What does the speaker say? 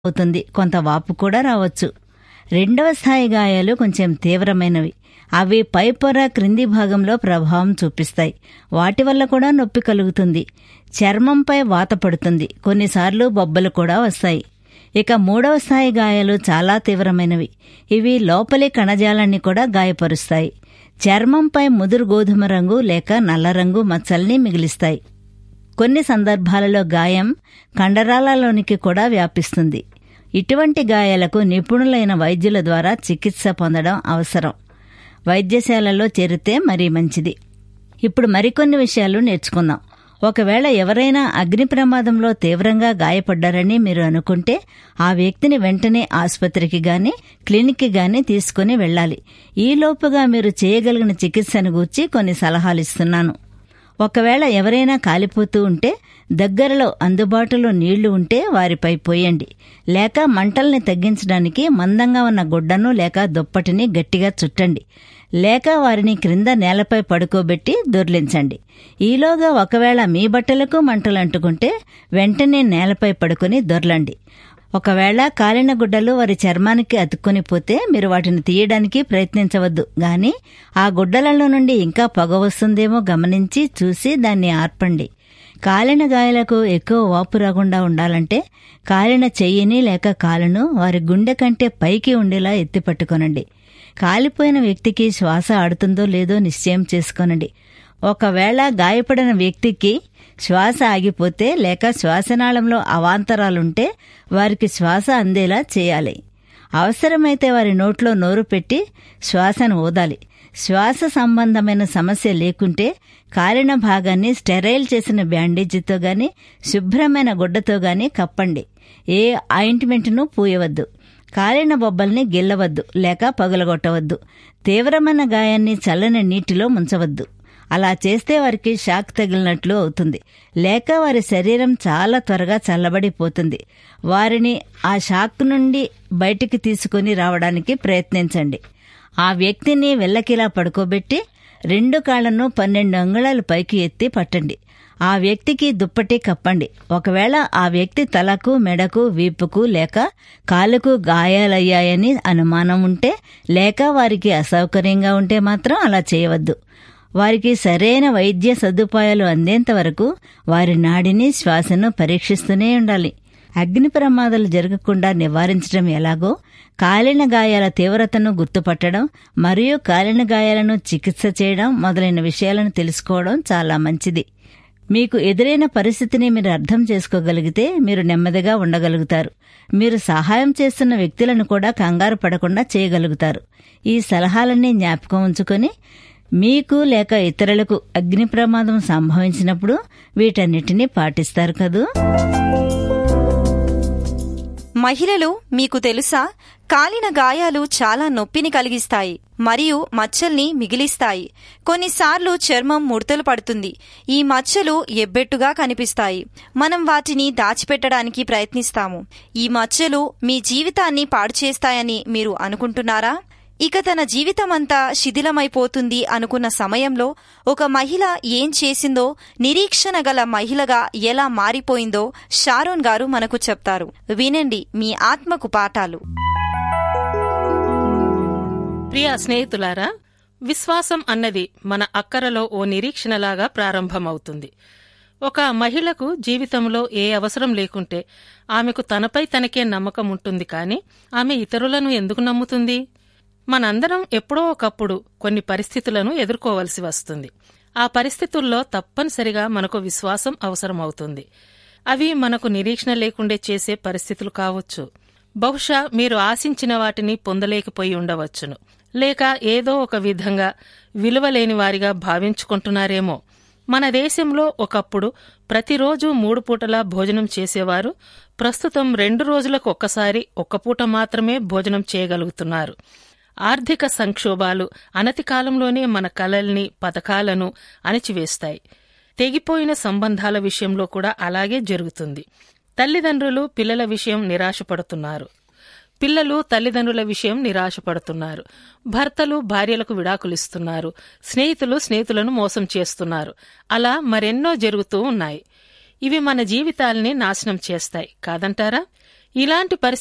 అవుతుంది కొంత వాపు కూడా రావచ్చు రెండవ స్థాయి గాయాలు కొంచెం తీవ్రమైనవి అవి పై పొర క్రింది భాగంలో ప్రభావం చూపిస్తాయి వాటి వల్ల కూడా నొప్పి కలుగుతుంది చర్మంపై వాత పడుతుంది కొన్నిసార్లు బొబ్బలు కూడా వస్తాయి ఇక మూడవ స్థాయి గాయాలు చాలా తీవ్రమైనవి ఇవి లోపలి కణజాలాన్ని కూడా గాయపరుస్తాయి చర్మంపై ముదురు గోధుమ రంగు లేక నల్ల రంగు మచ్చల్ని మిగిలిస్తాయి కొన్ని సందర్భాలలో గాయం కండరాలలోనికి కూడా వ్యాపిస్తుంది ఇటువంటి గాయాలకు నిపుణులైన వైద్యుల ద్వారా చికిత్స పొందడం అవసరం వైద్యశాలలో చేరితే మరీ మంచిది ఇప్పుడు మరికొన్ని విషయాలు నేర్చుకుందాం ఒకవేళ ఎవరైనా అగ్ని ప్రమాదంలో తీవ్రంగా గాయపడ్డారని మీరు అనుకుంటే ఆ వ్యక్తిని వెంటనే ఆసుపత్రికి గాని క్లినిక్కి గాని తీసుకుని వెళ్ళాలి ఈలోపుగా మీరు చేయగలిగిన చికిత్సను గూర్చి కొన్ని సలహాలు ఇస్తున్నాను ఒకవేళ ఎవరైనా కాలిపోతూ ఉంటే దగ్గరలో అందుబాటులో నీళ్లు ఉంటే వారిపై పోయండి లేక మంటల్ని తగ్గించడానికి మందంగా ఉన్న గుడ్డను లేక దుప్పటిని గట్టిగా చుట్టండి లేక వారిని క్రింద నేలపై పడుకోబెట్టి దొర్లించండి ఈలోగా ఒకవేళ మీ బట్టలకు మంటలు అంటుకుంటే వెంటనే నేలపై పడుకుని దొర్లండి ఒకవేళ కాలిన గుడ్డలు వారి చర్మానికి అతుక్కొని పోతే మీరు వాటిని తీయడానికి ప్రయత్నించవద్దు గాని ఆ గుడ్డలలో నుండి ఇంకా పొగ వస్తుందేమో గమనించి చూసి దాన్ని ఆర్పండి కాలిన గాయాలకు ఎక్కువ వాపు రాకుండా ఉండాలంటే కాలిన చెయ్యిని లేక కాలును వారి గుండె కంటే పైకి ఉండేలా ఎత్తి పట్టుకొనండి కాలిపోయిన వ్యక్తికి శ్వాస ఆడుతుందో లేదో నిశ్చయం చేసుకోనండి ఒకవేళ గాయపడిన వ్యక్తికి శ్వాస ఆగిపోతే లేక శ్వాసనాళంలో అవాంతరాలుంటే వారికి శ్వాస అందేలా చేయాలి అవసరమైతే వారి నోట్లో నోరు పెట్టి శ్వాసను ఊదాలి శ్వాస సంబంధమైన సమస్య లేకుంటే కాలిన భాగాన్ని స్టెరైల్ చేసిన బ్యాండేజీతో గాని శుభ్రమైన గుడ్డతో గాని కప్పండి ఏ ఆయింట్మెంట్ను పూయవద్దు కాలిన బొబ్బల్ని గిల్లవద్దు లేక పగులగొట్టవద్దు తీవ్రమైన గాయాన్ని చల్లని నీటిలో ముంచవద్దు అలా చేస్తే వారికి షాక్ తగిలినట్లు అవుతుంది లేక వారి శరీరం చాలా త్వరగా చల్లబడిపోతుంది వారిని ఆ షాక్ నుండి బయటికి తీసుకుని రావడానికి ప్రయత్నించండి ఆ వ్యక్తిని వెళ్ళకిలా పడుకోబెట్టి రెండు కాళ్లను పన్నెండు అంగుళాలు పైకి ఎత్తి పట్టండి ఆ వ్యక్తికి దుప్పటి కప్పండి ఒకవేళ ఆ వ్యక్తి తలకు మెడకు వీపుకు లేక కాలుకు గాయాలయ్యాయని అనుమానం ఉంటే లేక వారికి అసౌకర్యంగా ఉంటే మాత్రం అలా చేయవద్దు వారికి సరైన వైద్య సదుపాయాలు అందేంత వరకు వారి నాడిని శ్వాసను పరీక్షిస్తూనే ఉండాలి అగ్ని ప్రమాదాలు జరగకుండా నివారించడం ఎలాగో కాలిన గాయాల తీవ్రతను గుర్తుపట్టడం మరియు కాలిన గాయాలను చికిత్స చేయడం మొదలైన విషయాలను తెలుసుకోవడం చాలా మంచిది మీకు ఎదురైన పరిస్థితిని మీరు అర్థం చేసుకోగలిగితే మీరు నెమ్మదిగా ఉండగలుగుతారు మీరు సహాయం చేస్తున్న వ్యక్తులను కూడా కంగారు పడకుండా చేయగలుగుతారు ఈ సలహాలన్నీ జ్ఞాపకం ఉంచుకొని మీకు లేక ఇతరులకు అగ్ని ప్రమాదం సంభవించినప్పుడు వీటన్నిటినీ పాటిస్తారు కదూ మహిళలు మీకు తెలుసా కాలిన గాయాలు చాలా నొప్పిని కలిగిస్తాయి మరియు మచ్చల్ని మిగిలిస్తాయి కొన్నిసార్లు చర్మం ముడతలు పడుతుంది ఈ మచ్చలు ఎబ్బెట్టుగా కనిపిస్తాయి మనం వాటిని దాచిపెట్టడానికి ప్రయత్నిస్తాము ఈ మచ్చలు మీ జీవితాన్ని పాడు చేస్తాయని మీరు అనుకుంటున్నారా ఇక తన జీవితమంతా శిథిలమైపోతుంది అనుకున్న సమయంలో ఒక మహిళ ఏం చేసిందో నిరీక్షణ గల మహిళగా ఎలా మారిపోయిందో షారోన్ గారు మనకు చెప్తారు వినండి మీ ఆత్మకు పాఠాలు ప్రియ స్నేహితులారా విశ్వాసం అన్నది మన అక్కరలో ఓ నిరీక్షణలాగా ప్రారంభమవుతుంది ఒక మహిళకు జీవితంలో ఏ అవసరం లేకుంటే ఆమెకు తనపై తనకే నమ్మకం ఉంటుంది కాని ఆమె ఇతరులను ఎందుకు నమ్ముతుంది మనందరం ఎప్పుడో ఒకప్పుడు కొన్ని పరిస్థితులను ఎదుర్కోవలసి వస్తుంది ఆ పరిస్థితుల్లో తప్పనిసరిగా మనకు విశ్వాసం అవసరమవుతుంది అవి మనకు నిరీక్షణ లేకుండే చేసే పరిస్థితులు కావచ్చు బహుశా మీరు ఆశించిన వాటిని పొందలేకపోయి ఉండవచ్చును లేక ఏదో ఒక విధంగా విలువలేని వారిగా భావించుకుంటున్నారేమో మన దేశంలో ఒకప్పుడు ప్రతిరోజు మూడు పూటలా భోజనం చేసేవారు ప్రస్తుతం రెండు రోజులకు ఒక్కసారి ఒక్క పూట మాత్రమే భోజనం చేయగలుగుతున్నారు ఆర్థిక సంక్షోభాలు అనతి కాలంలోనే మన కలల్ని పథకాలను అణిచివేస్తాయి తెగిపోయిన సంబంధాల విషయంలో కూడా అలాగే జరుగుతుంది తల్లిదండ్రులు పిల్లల విషయం నిరాశపడుతున్నారు పిల్లలు తల్లిదండ్రుల విషయం నిరాశపడుతున్నారు భర్తలు భార్యలకు విడాకులిస్తున్నారు స్నేహితులు స్నేహితులను మోసం చేస్తున్నారు అలా మరెన్నో జరుగుతూ ఉన్నాయి ఇవి మన జీవితాల్ని నాశనం చేస్తాయి కాదంటారా ఇలాంటి పరిస్థితి